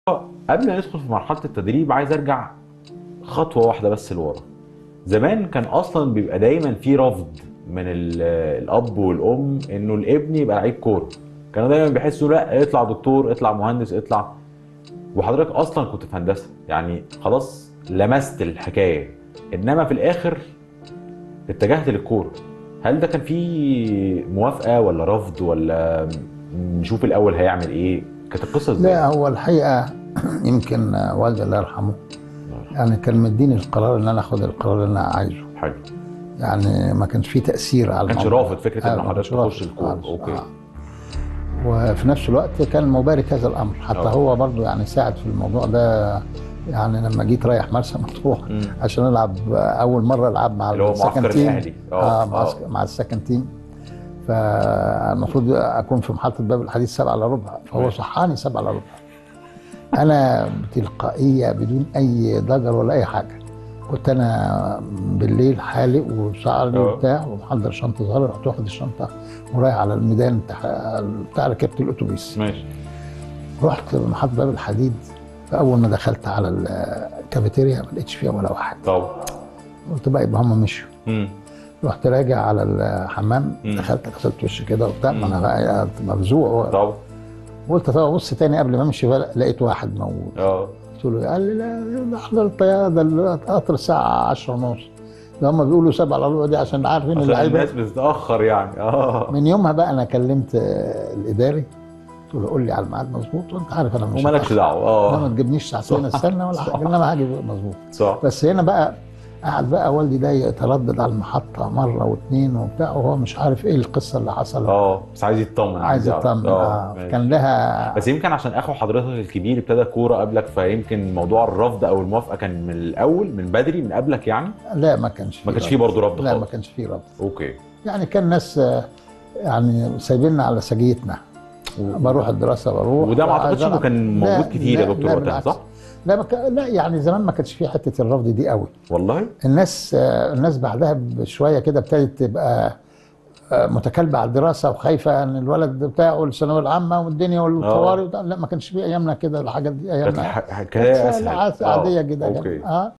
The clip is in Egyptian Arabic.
قبل ما ندخل في مرحله التدريب عايز ارجع خطوه واحده بس لورا زمان كان اصلا بيبقى دايما في رفض من ال- الاب والام انه الابن يبقى لعيب كوره كانوا دايما بيحسوا لا اطلع دكتور اطلع مهندس اطلع وحضرتك اصلا كنت في هندسه يعني خلاص لمست الحكايه انما في الاخر اتجهت للكوره هل ده كان فيه موافقه ولا رفض ولا نشوف الاول هيعمل ايه كانت القصه ازاي لا هو الحقيقه يمكن والدي الله يرحمه يعني كان مديني القرار ان انا اخد القرار اللي انا عايزه حلو يعني ما كانش فيه تاثير على ما كانش الموضوع. رافض فكره ان آه، ما حضرتك كانش رافض تخش الكوره خالص. اوكي آه. وفي نفس الوقت كان مبارك هذا الامر حتى آه. هو برضو يعني ساعد في الموضوع ده يعني لما جيت رايح مرسى مطروح مم. عشان العب اول مره العب مع اللي هو معسكر السكن تيم الاهلي اه مع, مع السكن تيم فالمفروض اكون في محطه باب الحديث سبعة الا ربع فهو ماشي. صحاني سبعة الا ربع انا بتلقائيه بدون اي ضجر ولا اي حاجه كنت انا بالليل حالق وشعري آه. وبتاع ومحضر شنطه صغيره رحت واخد الشنطه ورايح على الميدان بتاع بتاع ركبت الاتوبيس ماشي رحت محطه باب الحديد فاول ما دخلت على الكافيتيريا ما لقيتش فيها ولا واحد طب قلت بقى يبقى هم مشوا مم. رحت راجع على الحمام مم. دخلت غسلت وشي كده وبتاع ما مم. انا بقى مفزوع طب قلت طب ابص تاني قبل ما امشي بقى لقيت واحد موجود اه قلت له قال لي لا ده احضر الطياره ده القطر الساعه 10 ونص ده هم بيقولوا سبع الربع دي عشان عارفين عشان اللعيبه الناس بتتاخر يعني اه من يومها بقى انا كلمت آه، الاداري قلت له قول لي على الميعاد مظبوط وانت عارف انا مش ومالكش هتأخر. دعوه لا ما اه تجيبنيش ساعتين صح. استنى ولا صح. حاجه انما هاجي مظبوط صح بس هنا بقى قعد بقى والدي ده يتردد على المحطه مره واثنين وبتاع وهو مش عارف ايه القصه اللي حصلت اه بس عايز يطمن عايز يعرف. يطمن آه. ماشي. كان لها بس يمكن عشان اخو حضرتك الكبير ابتدى كوره قبلك فيمكن موضوع الرفض او الموافقه كان من الاول من بدري من قبلك يعني لا ما كانش فيه ما كانش رفض. فيه برضه رفض لا ما خالص كانش فيه رفض اوكي يعني كان ناس آه، يعني سايبيننا على سجيتنا بروح الدراسه بروح وده ما اعتقدش عايز انه ألعب. كان لا، موجود كتير يا لا، دكتور لا وقتها بالعكس. صح؟ لا ما كان- لا يعني زمان ما كانش فيه حته الرفض دي قوي والله الناس آه، الناس بعدها بشويه كده ابتدت تبقى آه، متكلبه على الدراسه وخايفه ان الولد بتاعه الثانويه العامه والدنيا والطوارئ وده. لا ما كانش في ايامنا كده الحاجات دي كانت ايامنا ح- حكايه لا، اسهل عادية آه، جدا اوكي اه